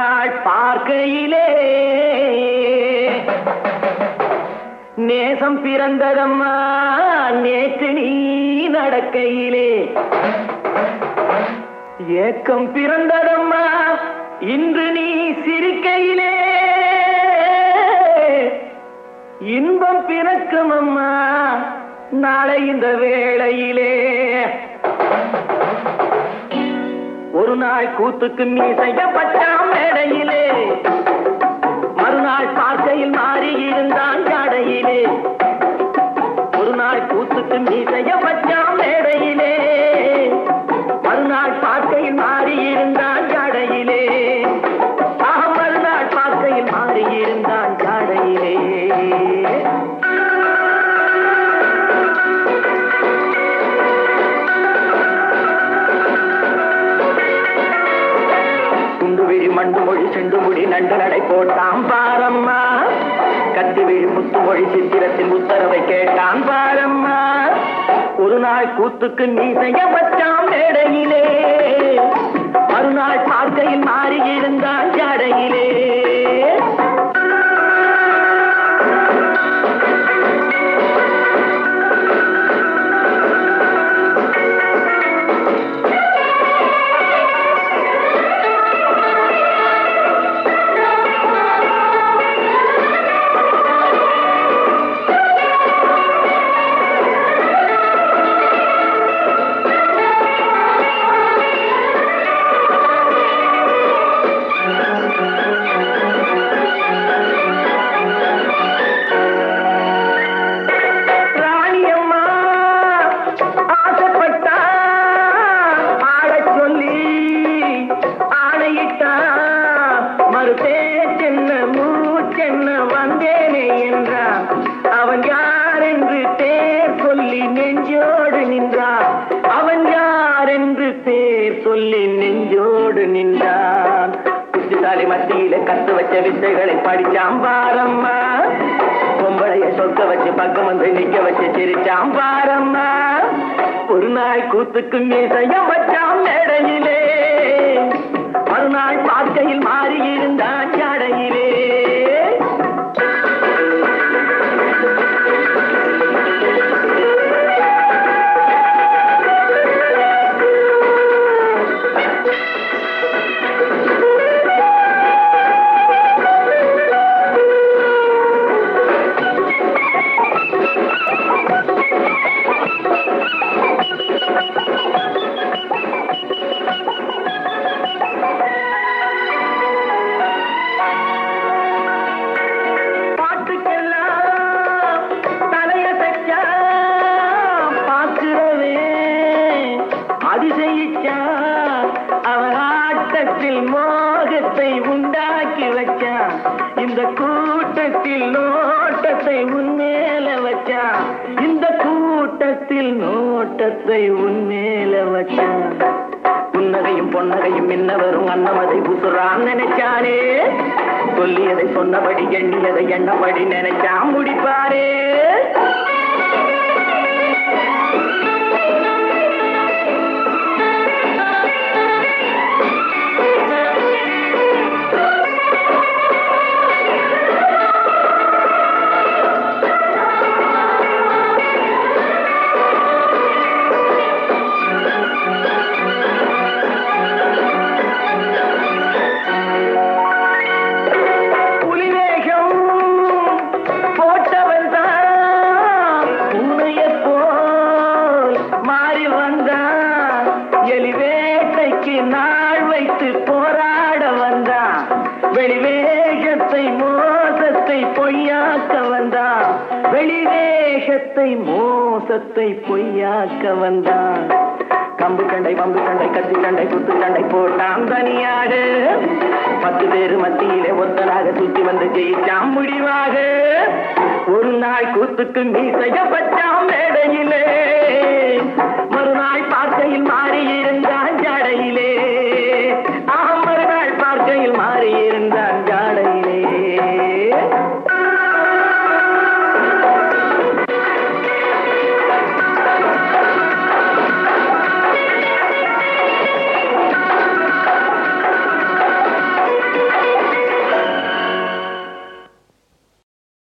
மறுநாள் பார்க்கையிலே நேசம் பிறந்ததம்மா நேற்று நீ நடக்கையிலே ஏக்கம் பிறந்ததம்மா இன்று நீ சிரிக்கையிலே இன்பம் பிறக்கும் அம்மா நாளை இந்த வேளையிலே ஒரு நாள் கூத்துக்கு நீ செய்யப்பட்டாம் மேடையிலே மறுநாள் பார்க்கையில் மாறி இருந்தான் ஜாடையிலே ஒரு நாள் கூத்துக்கு நீ செய்யப்பட்டாம் மேடையிலே மறுநாள் பார்க்கையில் மாறி இருந்தான் ஜாடையிலே ஆக மறுநாள் பார்க்கையில் மாறி இருந்தான் ஜாடையிலே குண்டு விழி மண்டு மொழி செண்டு முடி நண்டு நடை போட்டான் பாரம்மா கத்தி விழி முத்து மொழி சித்திரத்தில் உத்தரவை கேட்டான் பாரம்மா ஒரு நாள் கூத்துக்கு நீ செய்ய வச்சான் மேடையிலே மறுநாள் பார்க்கையில் மாறி இருந்தான் ஜாடையிலே ராணியம்மா ஆசைப்பட்டா ஆடச் சொல்லி ஆணையிட்டா மறுபேச்சென்ன மூச்சென்ன வந்தேனே என்றான் அவன் யார் என்று பேர் சொல்லி நெஞ்சோடு நின்றான் அவன் யார் என்று பேர் சொல்லி நெஞ்சோடு நின்றான் புத்திசாலி மத்தியில கத்து வச்ச வித்தைகளை படிச்சான் பாரம்மா பொம்பளைய சொக்க வச்சு பக்கம் வந்து நிக்க வச்சு சிரிச்சான் பாரம்மா ஒரு நாள் கூத்துக்கு மீசையம் வச்சான் மேடையிலே மறுநாள் பார்க்கையில் மாறி இருந்தான் ஜாடையிலே பாட்டுக்கெல்லாம் தலையசைச்சா பார்க்கிறவே அதிசயிச்சா அவன் ஆட்டத்தில் மோகத்தை உண்டாக்கி வச்சான் இந்த கூட்டத்தில் நோட்டத்தை உன்மேல வச்சான் இந்த கூட்டத்தில் நோட்டத்தை உன்மேல வச்சான் புன்னகையும் பொன்னகையும் மின்னவரும் அன்னமதை புசுறான் நினைச்சானே சொல்லியதை சொன்னபடி எண்ணியதை எண்ணபடி நினைச்சான் முடிப்பாரே புலிவேஷம் போட்டவன் தான் உன்னையப் போல் மாறி வந்தான் எலிவேட்டைக்கு நாள் வைத்து போராட வந்தான் வெளிவேஷத்தை மோசத்தை பொய்யாக்க வந்தான் வெளிவேஷத்தை மோசத்தை பொய்யாக்க வந்தான் கம்பு சண்டை பம்பு சண்டை கத்தி சண்டை குத்து சண்டை போட்டான் தனியாக பத்து பேரு மத்தியிலே ஒத்தனாக சுத்தி வந்து ஜெயிச்சான் முடிவாக ஒரு நாள் கூத்துக்கு நீ செய்யப்பட்டான் மேடையிலே மறுநாள் பார்க்கையில் மாறி இருந்தான் ஜடையிலே ஆம் மறுநாள் பார்க்கையில் மாறி இருந்தான்